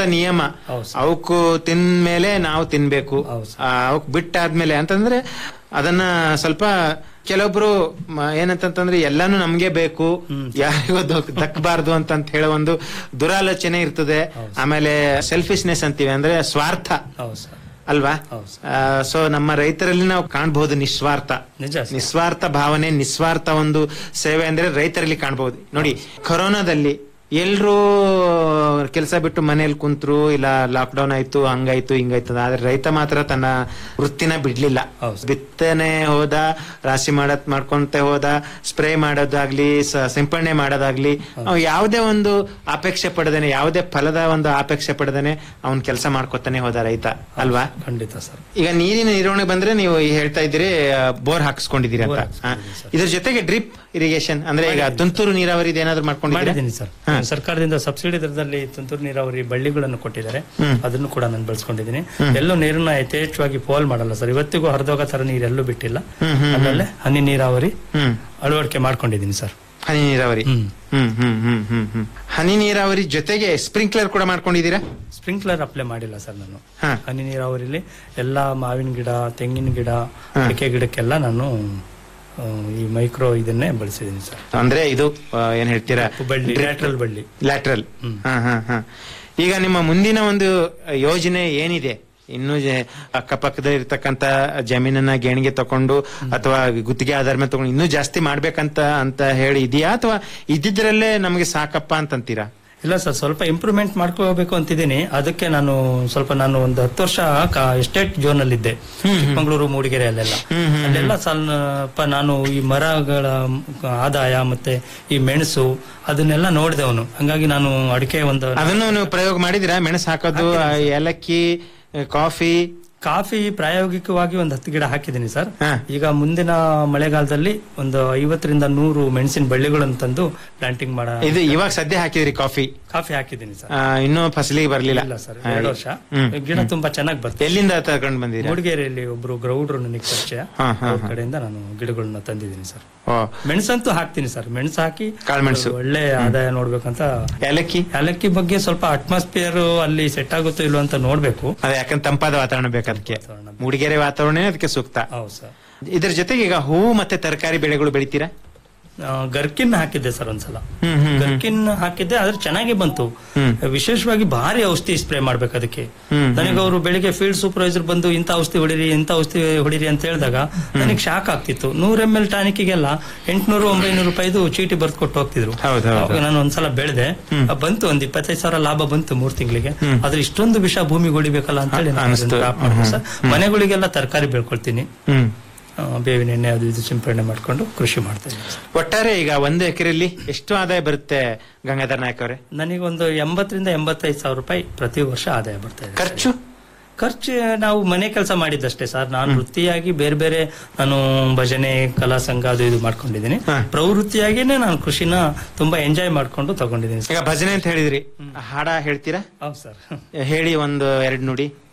ನಿಯಮ ಹೌದು ಸರ್. ಅವಕ್ಕೂ ತಿಂದ್ಮೇಲೆ ನಾವು ತಿನ್ಬೇಕು ಹೌದು ಸರ್. ಆ, ಅವಕ್ ಬಿಟ್ಟಾದ್ಮೇಲೆ ಅಂತಂದ್ರೆ ಅದನ್ನ ಸ್ವಲ್ಪ ಕೆಲವೊಬ್ರು ಮ- ಏನಂತಂತಂದ್ರೆ ಎಲ್ಲಾನು ನಮ್ಗೆ ಬೇಕು ಯಾರಿಗೂ ದಕ್- ದಕ್ಕಬಾರ್ದು ಅಂತ ಹೇಳೋ ಒಂದು ದುರಾಲೋಚನೆ ಇರ್ತದೆ ಆಮೇಲೆ ಸೆಲ್ಫಿಶ್ನೆಸ್ ಅಂತೀವಿ ಅಂದ್ರೆ ಸ್ವಾರ್ಥ ಹೌದು ಸರ್ ಅಲ್ವಾ ಹೌದು ಸರ್. ಸೊ ನಮ್ಮ ರೈತರಲ್ಲಿ ನಾವು ಕಾಣಬಹುದು ನಿಸ್ವಾರ್ಥ ನಿಜ ಸರ್. ನಿಸ್ವಾರ್ಥ ಭಾವನೆ ನಿಸ್ವಾರ್ಥ ಒಂದು ಸೇವೆ ಅಂದ್ರೆ ರೈತರಲ್ಲಿ ಕಾಣಬಹುದು ನೋಡಿ ಕೊರೋನಾದಲ್ಲಿ ಎಲ್ರೂ ಕೆಲಸ ಬಿಟ್ಟು ಮನೇಲಿ ಕುಂತ್ರು ಇಲ್ಲ ಲಾಕ್ ಡೌನ್ ಆಯ್ತು ಹಂಗಾಯ್ತು ಹಿಂಗಾಯ್ತು ಆದ್ರೆ ರೈತ ಮಾತ್ರ ತನ್ನ ವೃತ್ತಿನ ಬಿಡ್ಲಿಲ್ಲ ಹೌದು ಸರ್. ಬಿತ್ತನೆ ಹೋದ ರಾಶಿ ಮಾಡತ್ ಮಾಡ್ಕೊಂತ ಹೋದ ಸ್ಪ್ರೇ ಮಾಡೋದಾಗ್ಲಿ ಸ- ಸಿಂಪಡಣೆ ಮಾಡೋದಾಗ್ಲಿ ಅವ್ ಯಾವುದೇ ಒಂದು ಅಪೇಕ್ಷೆ ಪಡದೇನೆ ಯಾವುದೇ ಫಲದ ಒಂದು ಅಪೇಕ್ಷೆ ಪಡದೇನೆ ಅವ್ನ್ ಕೆಲಸ ಮಾಡ್ಕೊತಾನೆ ಹೋದ ರೈತ ಅಲ್ವಾ ಖಂಡಿತ ಸರ್ ಈಗ ನೀರಿನ ನಿರ್ವಹಣೆ ಬಂದ್ರೆ ನೀವು ಈ ಹೇಳ್ತಾ ಇದ್ದೀರಿ ಬೋರ್ ಹಾಕಿಸ್ಕೊಂಡಿದ್ದೀರಿ ಅಂತ ಬೋರ್ ಹಾಕ್ಸ್ಕೊಂಡಿದ್ದೀನಿ ಹಾ. ಇದ್ರ ಜೊತೆಗೆ ಡ್ರಿಪ್ ಇರಿಗೇಷನ್ ಅಂದ್ರೆ ಈಗ ತುಂತುರು ನೀರಾವರಿ ಏನಾದ್ರು ಮಾಡ್ಕೊಂಡಿದ್ದೀರಾ ಮಾಡಿದ್ದೀನಿ ಸರ್ ಸರ್ಕಾರದಿಂದ ಸಬ್ಸಿಡಿ ದರದಲ್ಲಿ ತುಂತುರು ನೀರಾವರಿ ಬಳ್ಳಿಗಳನ್ನು ಕೊಟ್ಟಿದ್ದಾರೆ ಅದನ್ನು ಕೂಡ ನಾನು ಬಳಸ್ಕೊಂಡಿದ್ದೀನಿ ಎಲ್ಲೂ ನೀರನ್ನ ಯಥೇಚ್ಛವಾಗಿ ಪೋಲ್ ಮಾಡಲ್ಲ ಸರ್ ಇವತ್ತಿಗೂ ಹರಿದೋಗ ತರ ನೀರೆಲ್ಲೂ ಬಿಟ್ಟಿಲ್ಲ ಆಮೇಲೆ ಹನಿ ನೀರಾವರಿ ಹ್ಮ್ ಅಳವಡಿಕೆ ಮಾಡ್ಕೊಂಡಿದ್ದೀನಿ ಸರ್ ಹನಿ ನೀರಾವರಿ ಹ್ಮ್. ಹ್ಮ್ ಹ್ಮ್ ಹ್ಮ್ ಹ್ಮ್ ಹ್ಮ್ ಹನಿ ನೀರಾವರಿ ಜೊತೆಗೆ ಸ್ಪ್ರಿಂಕ್ಲರ್ ಕೂಡ ಮಾಡ್ಕೊಂಡಿದ್ದೀರಾ ಸ್ಪ್ರಿಂಕ್ಲರ್ ಅಪ್ಲೈ ಮಾಡಿಲ್ಲ ಸರ್ ನಾನು ಹಾ. ಹನಿ ನೀರಾವರಿಲಿ ಎಲ್ಲಾ ಮಾವಿನ ಗಿಡ ತೆಂಗಿನ ಗಿಡ ಅಡಿಕೆ ಗಿಡಕ್ಕೆಲ್ಲ ನಾನು ಆ, ಈ ಮೈಕ್ರೋ ಇದನ್ನೇ ಬಳಸಿದ್ದೀನಿ ಸರ್ ಅಂದ್ರೆ ಇದು ಆ, ಏನ್ ಹೇಳ್ತೀರಾ ಬಳ್ಳಿ ಲ್ಯಾಟ್ರಲ್ ಬಳ್ಳಿ ಲ್ಯಾಟ್ರಲ್ ಈಗ ನಿಮ್ಮ ಮುಂದಿನ ಒಂದು ಯೋಜನೆ ಏನಿದೆ ಇನ್ನು ಜೆ- ಅಕ್ಕಪಕ್ಕದಲ್ಲಿ ಇರ್ತಕ್ಕಂತ ಜಮೀನನ್ನ ಗೇಣಿಗೆ ತಕೊಂಡು ಅಥವಾ ಗುತ್ತಿಗೆ ಆಧಾರ ಮೇಲೆ ತಗೊಂಡು ಇನ್ನೂ ಜಾಸ್ತಿ ಮಾಡ್ಬೇಕಂತ ಅಂತ ಹೇಳಿ ಇದೆಯಾ ಅಥವಾ ಇದ್ದಿದ್ರಲ್ಲೇ ನಮಗೆ ಸಾಕಪ್ಪ ಅಂತಂತೀರಾ ಇಲ್ಲ ಸರ್ ಸ್ವಲ್ಪ ಇಂಪ್ರೂವ್ಮೆಂಟ್ ಮಾಡ್ಕೋಬೇಕು ಅಂತಿದ್ದೀನಿ ಅದಕ್ಕೆ ನಾನು ಸ್ವಲ್ಪ ನಾನು ಒಂದು ಹತ್ತು ವರ್ಷ ಎಸ್ಟೇಟ್ ಝೋನ್ ಅಲ್ಲಿ ಇದ್ದೆ ಚಿಕ್ಕಮಗಳೂರು ಮೂಡಿಗೆರೆ ಅಲ್ಲೆಲ್ಲ ಅಲ್ಲೆಲ್ಲ ಸ್ವಲ್ಪ ನಾನು ಈ ಮರಗಳ ಆದಾಯ ಮತ್ತೆ ಈ ಮೆಣಸು ಅದನ್ನೆಲ್ಲ ನೋಡಿದವನು ಹಂಗಾಗಿ ನಾನು ಅಡಿಕೆ ಒಂದು ಅದನ್ನು ನೀವು ಪ್ರಯೋಗ ಮಾಡಿದಿರಾ ಮೆಣಸು ಹಾಕೋದು ಆ, ಏಲಕ್ಕಿ ಕಾಫಿ ಕಾಫಿ ಪ್ರಾಯೋಗಿಕವಾಗಿ ಒಂದು ಹತ್ತು ಗಿಡ ಹಾಕಿದ್ದೀನಿ ಸರ್ ಹಾ. ಈಗ ಮುಂದಿನ ಮಳೆಗಾಲದಲ್ಲಿ ಒಂದು ಐವತ್ತರಿಂದ ನೂರು ಮೆಣಸಿನ ಬಳ್ಳಿಗಳನ್ನು ತಂದು ಪ್ಲಾಂಟಿಂಗ್ ಮಾಡ ಇದು ಇವಾಗ ಸದ್ಯ ಹಾಕಿದ್ರಿ ಕಾಫಿ ಕಾಫಿ ಹಾಕಿದ್ದೀನಿ ಸರ್ ಆ, ಇನ್ನೂ ಫಸಲಿಗೆ ಬರ್ಲಿಲ್ಲ ಇಲ್ಲ ಸರ್ ಆ, ಎರಡು ವರ್ಷ ಹ್ಮ್. ಗಿಡ ತುಂಬಾ ಚೆನ್ನಾಗಿ ಬರ್ತದೆ ಎಲ್ಲಿಂದ ತಗೊಂಡ್ ಬಂದಿರಾ ಮೂಡಿಗೆರೆಯಲ್ಲಿ ಒಬ್ರು ಗ್ರೌಡ್ರು ನನಗೆ ಪರಿಚಯ ಹಾ, ಹಾ, ಅವ್ರ ಕಡೆಯಿಂದ ನಾನು ಗಿಡಗಳನ್ನ ತಂದಿದ್ದೀನಿ ಸರ್ ಓ ಮೆಣಸಂತೂ ಹಾಕ್ತೀನಿ ಸರ್ ಮೆಣಸು ಹಾಕಿ ಕಾಳ್ಮೆಣಸು. ಒಳ್ಳೆ ಆದಾಯ ನೋಡ್ಬೇಕಂತ ಏಲಕ್ಕಿ ಏಲಕ್ಕಿ ಬಗ್ಗೆ ಸ್ವಲ್ಪ ಅಟ್ಮಾಸ್ಫಿಯರ್ ಅಲ್ಲಿ ಸೆಟ್ ಆಗುತ್ತೋ ಇಲ್ವೋ ಅಂತ ನೋಡ್ಬೇಕು ಅದೇ ಯಾಕಂದ್ರೆ ತಂಪಾದ ವಾತಾವರಣ ಬೇಕು ಅದಕ್ಕೆ ವಾತಾವರಣ ಬೇಕು. ಮೂಡಿಗೆರೆ ವಾತಾವರಣ ಅದಕ್ಕೆ ಸೂಕ್ತ ಹೌದು ಸರ್ ಇದ್ರ ಜೊತೆಗೆ ಈಗ ಹೂವು ಮತ್ತೆ ತರಕಾರಿ ಬೆಳೆಗಳು ಬೆಳಿತೀರಾ ಆ, ಗರ್ಕಿನ್ ಹಾಕಿದ್ದೆ ಸರ್ ಒಂದ್ಸಲ ಹ್ಮ್, ಹ್ಮ್, ಗರ್ಕಿನ್ ಹಾಕಿದ್ದೆ ಆದ್ರೆ ಚೆನ್ನಾಗಿ ಬಂತು ವಿಶೇಷವಾಗಿ ಭಾರಿ ಔಷಧಿ ಸ್ಪ್ರೇ ಮಾಡ್ಬೇಕು ಅದಕ್ಕೆ ಹ್ಮ್, ನನಗೆ ಅವರು ಬೆಳಿಗ್ಗೆ ಫೀಲ್ಡ್ ಸೂಪರ್ವೈಸರ್ ಬಂದು ಇಂಥ ಔಷಧಿ ಹೊಡಿರಿ ಇಂಥ ಔಷಧಿ ಹೊಡಿರಿ ಅಂತ ಹೇಳಿದಾಗ ನನಗೆ ಶಾಕ್ ಆಗ್ತಿತ್ತು ನೂರ ಎಂ ಎಲ್ ಟಾನಿಕ್ಗೆಲ್ಲ ಎಂಟ್ನೂರು ಒಂಬೈನೂರು ರೂಪಾಯಿದು ಚೀಟಿ ಬರ್ದು ಕೊಟ್ಟು ಹೋಗ್ತಿದ್ರು ಹೌದು, ಹೌದು. ಅವಾಗ ನಾನು ಒಂದ್ಸಲ ಬೆಳೆದೆ ಬಂತು ಒಂದ್ ಇಪ್ಪತ್ತೈದು ಸಾವಿರ ಲಾಭ ಬಂತು ಮೂರ್ ತಿಂಗಳಿಗೆ ಆದ್ರೆ ಇಷ್ಟೊಂದು ವಿಷ ಭೂಮಿಗೆ ಹೊಡಿಬೇಕಲ್ಲ ಅಂತ ಹೇಳಿ ನಾನು ಅನಿಸ್ತು. ಅದನ್ನ stop ಮಾಡ್ದೆ ಸರ್ ಮನೆಗಳಿಗೆಲ್ಲ ತರಕಾರಿ ಬೆಳ್ಕೊಳ್ತೀನಿ ಹ್ಮ್ ಆ, ಬೇವಿನ ಎಣ್ಣೆ ಅದು ಇದು ಸಿಂಪರಣೆ ಮಾಡ್ಕೊಂಡು ಕೃಷಿ ಮಾಡ್ತಾ ಇದ್ದೀನಿ ಸರ್. ಒಟ್ಟಾರೆ ಈಗ ಒಂದು ಎಕರೆಯಲ್ಲಿ ಎಷ್ಟು ಆದಾಯ ಬರುತ್ತೆ ಗಂಗಾಧರ್ ನಾಯಕ್ ಅವರೇ ನನಗೊಂದು ಎಂಬತ್ತರಿಂದ ಎಂಬತ್ತೈದು ಸಾವಿರ ರೂಪಾಯಿ ಪ್ರತಿ ವರ್ಷ ಆದಾಯ ಬರ್ತಾ ಇದೆ ಖರ್ಚು ಖರ್ಚು ನಾವು ಮನೆ ಕೆಲಸ ಮಾಡಿದ್ದಷ್ಟೇ ಸರ್ ನಾನು ವೃತ್ತಿಯಾಗಿ ಬೇರೆ ಬೇರೆ ನಾನು ಭಜನೆ ಕಲಾ ಸಂಘ ಅದು ಇದು ಮಾಡ್ಕೊಂಡಿದ್ದೀನಿ ಹಾ. ಪ್ರವೃತ್ತಿಯಾಗಿನೇ ನಾನು ಕೃಷಿನ ತುಂಬಾ ಎಂಜಾಯ್ ಮಾಡ್ಕೊಂಡು ತಗೊಂಡಿದ್ದೀನಿ ಸರ್ ಈಗ ಭಜನೆ ಅಂತ ಹೇಳಿದ್ರಿ ಹಾಡ ಹೇಳ್ತೀರಾ ಹೌದು ಸರ್ ಹೇಳಿ ಒಂದು ಎರಡು ನುಡಿ